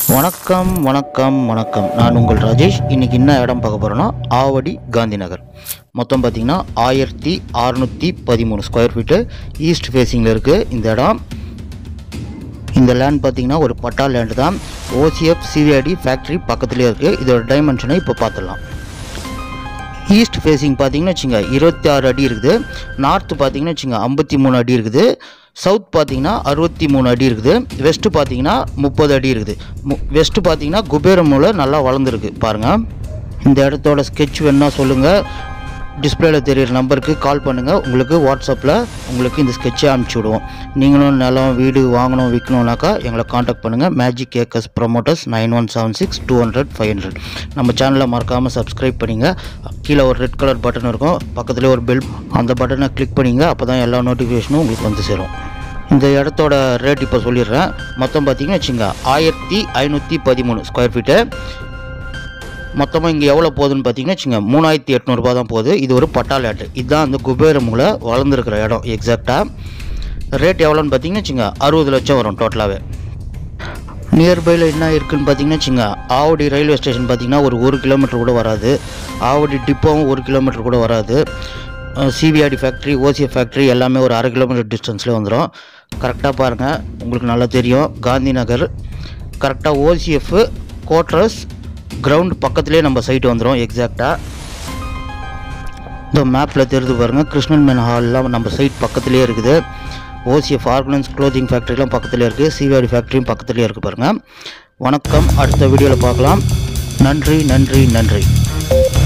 வணக்கம் வணக்கம் வணக்கம் நான் உங்கள் ராஜேஷ் இன்னைக்கு என்ன இடம் பார்க்க போகிறோன்னா ஆவடி காந்தி நகர் மொத்தம் பார்த்தீங்கன்னா ஆயிரத்தி அறநூற்றி பதிமூணு ஸ்கொயர் ஃபீட்டு ஈஸ்ட் ஃபேஸிங்கில் இருக்குது இந்த இடம் இந்த லேண்ட் பார்த்தீங்கன்னா ஒரு பட்டா லேண்டு தான் ஓசிஎஃப் சிவிஐடி ஃபேக்ட்ரி பக்கத்துலேயே இருக்குது இதோட டைமென்ஷனை இப்போ பார்த்துடலாம் ஈஸ்ட் ஃபேஸிங் பார்த்தீங்கன்னு வச்சுங்க இருபத்தி ஆறு அடி இருக்குது நார்த்து பார்த்தீங்கன்னு வச்சுங்க ஐம்பத்தி மூணு அடி இருக்குது சவுத் பார்த்தீங்கன்னா அறுபத்தி மூணு அடி இருக்குது வெஸ்ட்டு பார்த்தீங்கன்னா முப்பது அடி இருக்குது மு வெஸ்ட்டு பார்த்தீங்கன்னா குபேரம் மூலை நல்லா வளர்ந்துருக்கு பாருங்கள் இந்த இடத்தோட ஸ்கெட்ச் வேணுன்னா சொல்லுங்கள் டிஸ்பிளேல தெரியிற நம்பருக்கு கால் பண்ணுங்கள் உங்களுக்கு வாட்ஸ்அப்பில் உங்களுக்கு இந்த ஸ்கெட்சை அனுப்பிச்சி விடுவோம் நீங்களும் நிலம் வீடு வாங்கணும் விற்கணும்னாக்கா எங்களை காண்டாக்ட் பண்ணுங்கள் magic cakes promoters nine one seven six two hundred five hundred நம்ம சேனலை மறக்காமல் சப்ஸ்கிரைப் பண்ணிங்க கீழே ஒரு ரெட் கலர் பட்டன் இருக்கும் பக்கத்துலேயே ஒரு பெல் அந்த பட்டனை கிளிக் பண்ணிங்க அப்போ தான் எல்லா நோட்டிஃபிகேஷனும் உங்களுக்கு வந்து சேரும் இந்த இடத்தோட ரேட் இப்போ சொல்லிடுறேன் மொத்தம் பார்த்தீங்கன்னு வச்சுங்க ஆயிரத்தி ஐநூற்றி பதிமூணு ஸ்கொயர் ஃபீட்டு மொத்தமாக இங்கே எவ்வளோ போகுதுன்னு பார்த்தீங்கன்னா வச்சுங்க மூணாயிரத்தி எட்நூறுபா தான் போகுது இது ஒரு பட்டா லேட்டு இதுதான் அந்த குபேர மூலை வளர்ந்துருக்கிற இடம் எக்ஸாக்டாக ரேட் எவ்வளோன்னு பார்த்தீங்கன்னா வச்சுங்க அறுபது லட்சம் வரும் டோட்டலாகவே நியர்பையில் என்ன இருக்குன்னு பார்த்தீங்கன்னா வச்சுங்க ஆவடி ரயில்வே ஸ்டேஷன் பார்த்தீங்கன்னா ஒரு ஒரு கிலோமீட்டர் கூட வராது ஆவடி டிப்போவும் ஒரு கிலோமீட்டர் கூட வராது சிபிஆடி ஃபேக்ட்ரி ஓசிஎஃப் ஃபேக்ட்ரி எல்லாமே ஒரு அரை கிலோமீட்டர் டிஸ்டன்ஸில் வந்துடும் கரெக்டாக பாருங்கள் உங்களுக்கு நல்லா தெரியும் காந்தி நகர் கரெக்டாக ஓசிஎஃப் கோட்ரஸ் கிரவுண்ட் பக்கத்துலேயே நம்ம சைட்டு வந்துடும் எக்ஸாக்டாக இந்த மேப்பில் தெரிஞ்சு பாருங்கள் கிருஷ்ணன் மேன் ஹால்லாம் நம்ம சைட் பக்கத்துலேயே இருக்குது ஓசிஎஃப் ஆர்கனைஸ் க்ளோத்திங் ஃபேக்ட்ரிலாம் பக்கத்துலேயே இருக்குது சிவிஆடி ஃபேக்ட்ரியும் பக்கத்துலேயே இருக்குது பாருங்கள் வணக்கம் அடுத்த வீடியோவில் பார்க்கலாம் நன்றி நன்றி நன்றி